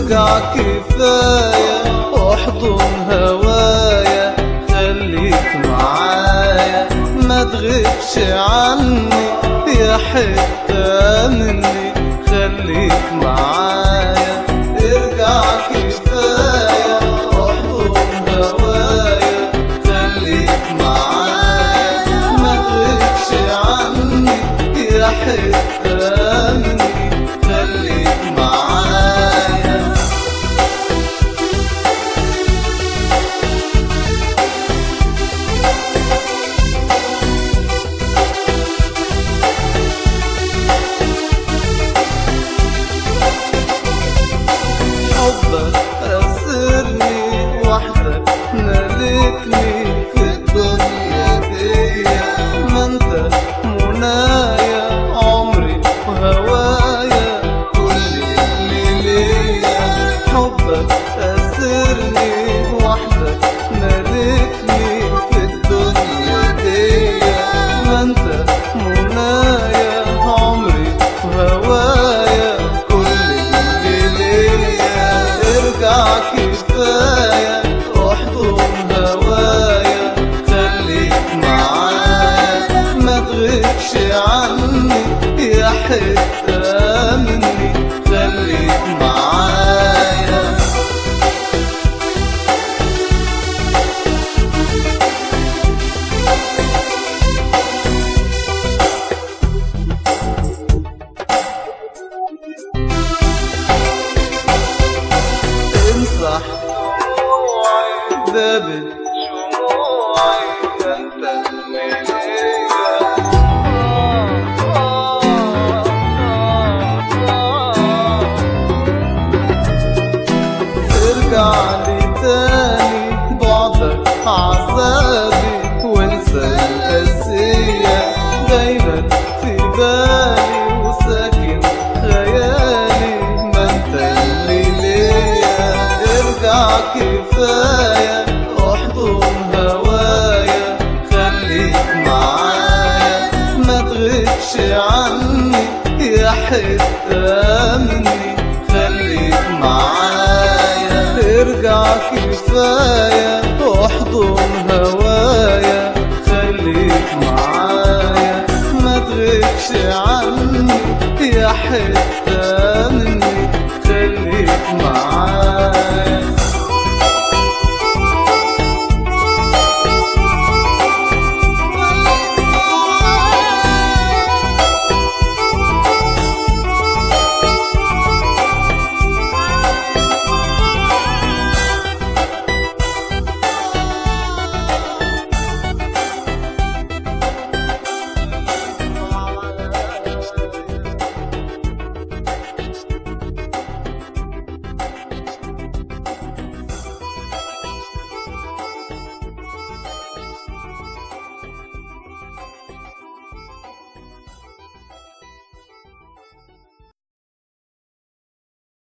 ارجع كفاية احضن هوايا خليك معايا ما تغيبش عني يا حتة مني خليك معايا ارجع كفاية احضن هوايا خليك معايا ما تغيبش عني يا حتة مني خليك معايا حبك أسرني وحدك ملكني في الدنيا دي ما انت منايا عمري وهوايا كل اللي ليا حبك أسرني وحدك ملكني في الدنيا دي ما انت منايا عمري وهوايا كل اللي ليا ارجع كفاية احضن هوايا خليك معايا ما تغيبش عني يا حتة مني خليك معايا امسح باب الشموع انت اللي ارجع لي تاني بعدك عذابي وانسى القاسية دايما في بالي وساكن خيالي ما انت اللي ليا ارجع كفاية احضن هوايا خليك معايا ما تغيبش عني يا حتة مني خليك معايا ارجع كفاية احضن هوايا خليك معايا ما تغيبش عني يا حتة